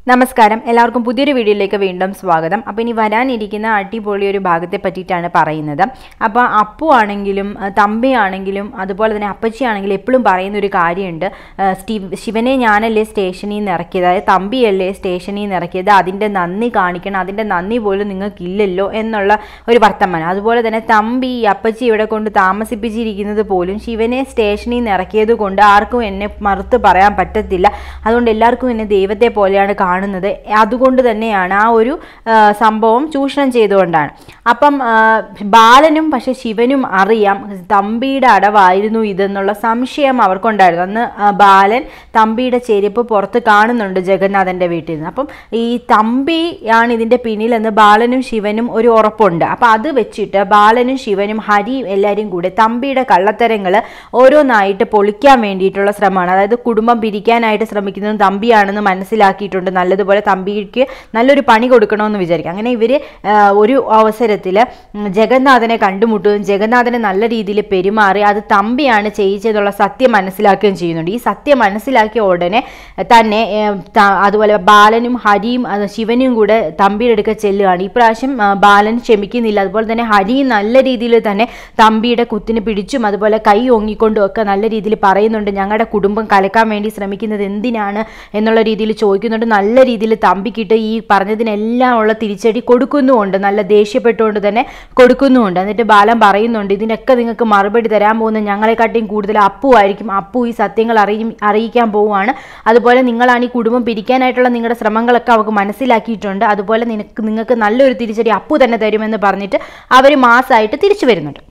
നമസ്കാരം എല്ലാവർക്കും പുതിയൊരു വീഡിയോയിലേക്ക് വീണ്ടും സ്വാഗതം അപ്പോൾ ഇനി വരാനിരിക്കുന്ന അടിപൊളി ഒരു ഭാഗത്തെ പറ്റിയിട്ടാണ് പറയുന്നത് അപ്പോൾ അപ്പു ആണെങ്കിലും അഹ് തമ്പി ആണെങ്കിലും അതുപോലെ തന്നെ അപ്പച്ചി ആണെങ്കിലും എപ്പോഴും പറയുന്ന ഒരു കാര്യമുണ്ട് അഹ് സ്റ്റീവ് ശിവനെ ഞാനല്ലേ സ്റ്റേഷനിൽ നിന്ന് ഇറക്കിയത് അതായത് തമ്പിയല്ലേ സ്റ്റേഷനിൽ നിന്ന് ഇറക്കിയത് അതിൻ്റെ നന്ദി കാണിക്കണം അതിൻ്റെ നന്ദി പോലും നിങ്ങൾക്കില്ലല്ലോ എന്നുള്ള ഒരു വർത്തമാനം അതുപോലെ തന്നെ തമ്പി ഈ അപ്പച്ചി ഇവിടെ കൊണ്ട് താമസിപ്പിച്ചിരിക്കുന്നത് പോലും ശിവനെ സ്റ്റേഷനിൽ നിന്ന് ഇറക്കിയത് കൊണ്ട് ആർക്കും എന്നെ മറുത്ത് പറയാൻ പറ്റത്തില്ല അതുകൊണ്ട് എല്ലാവർക്കും എന്നെ ദൈവത്തെ പോലെയാണ് കാണുന്നത് അതുകൊണ്ട് തന്നെയാണ് ആ ഒരു ആ, സംഭവം ചൂഷണം ചെയ്തുകൊണ്ടാണ് അപ്പം ആ, ബാലനും പക്ഷെ ശിവനും അറിയാം തമ്പിയുടെ അടവായിരുന്നു ഇതെന്നുള്ള സംശയം അവർക്കുണ്ടായിരുന്നു അന്ന് ആ, ബാലൻ തമ്പിയുടെ ചെരുപ്പ് പുറത്ത് കാണുന്നുണ്ട് ജഗന്നാഥൻ്റെ വീട്ടിൽ നിന്ന് അപ്പം ഈ തമ്പിയാണ് ഇതിൻ്റെ പിന്നിലെന്ന് ബാലനും ശിവനും ഒരു ഉറപ്പുണ്ട് അപ്പം അത് വെച്ചിട്ട് ബാലനും ശിവനും ഹരിയും എല്ലാവരും കൂടെ തമ്പിയുടെ കള്ളത്തരങ്ങൾ ഓരോന്നായിട്ട് പൊളിക്കാൻ വേണ്ടിയിട്ടുള്ള ശ്രമമാണ് അതായത് കുടുംബം പിരിക്കാനായിട്ട് ശ്രമിക്കുന്നത് തമ്പിയാണെന്ന് മനസ്സിലാക്കിയിട്ടുണ്ട് നല്ലതുപോലെ തമ്പിക്ക് നല്ലൊരു പണി കൊടുക്കണമെന്ന് വിചാരിക്കും അങ്ങനെ ഇവർ ഒരു അവസരത്തിൽ ജഗന്നാഥനെ കണ്ടുമുട്ടുകയും ജഗന്നാഥനെ നല്ല രീതിയിൽ പെരുമാറി അത് തമ്പിയാണ് ചെയ്യിച്ചതെന്നുള്ള സത്യം മനസ്സിലാക്കുകയും ചെയ്യുന്നുണ്ട് ഈ സത്യം മനസ്സിലാക്കിയ ഉടനെ തന്നെ ഏർ, ത- അതുപോലെ ബാലനും ഹരിയും അത് ശിവനും കൂടെ തമ്പിയുടെ അടുക്ക ചെല്ലുകയാണ് ഈ പ്രാവശ്യം ആ, ബാലൻ ക്ഷമിക്കുന്നില്ല അതുപോലെ തന്നെ ഹരിയും നല്ല രീതിയിൽ തന്നെ തമ്പിയുടെ കുത്തിന് പിടിച്ചും അതുപോലെ കൈ ഓങ്ങിക്കൊണ്ടും ഒക്കെ നല്ല രീതിയിൽ പറയുന്നുണ്ട് ഞങ്ങളുടെ കുടുംബം കലക്കാൻ വേണ്ടി ശ്രമിക്കുന്നത് എന്തിനാണ് എന്നുള്ള രീതിയിൽ ചോദിക്കുന്നുണ്ട് നല്ല രീതിയിൽ തമ്പിക്കിട്ട് ഈ പറഞ്ഞതിനെല്ലാം ഉള്ള തിരിച്ചടി കൊടുക്കുന്നുമുണ്ട് നല്ല ദേഷ്യപ്പെട്ടുകൊണ്ട് തന്നെ കൊടുക്കുന്നുമുണ്ട് എന്നിട്ട് ബാലൻ പറയുന്നുണ്ട് ഇതിനൊക്കെ നിങ്ങൾക്ക് മറുപടി തരാൻ പോകുന്ന ഞങ്ങളെക്കാട്ടിയും കൂടുതൽ അപ്പു ആയിരിക്കും അപ്പു ഈ സത്യങ്ങൾ അറിയും അറിയിക്കാൻ പോവുകയാണ് അതുപോലെ നിങ്ങളാണ് ഈ കുടുംബം പിരിക്കാനായിട്ടുള്ള നിങ്ങളുടെ ശ്രമങ്ങളൊക്കെ അവർക്ക് മനസ്സിലാക്കിയിട്ടുണ്ട് അതുപോലെ നിനക്ക് നിങ്ങൾക്ക് നല്ലൊരു തിരിച്ചടി അപ്പു തന്നെ തരുമെന്ന് പറഞ്ഞിട്ട് അവർ മാസമായിട്ട് തിരിച്ചു വരുന്നുണ്ട്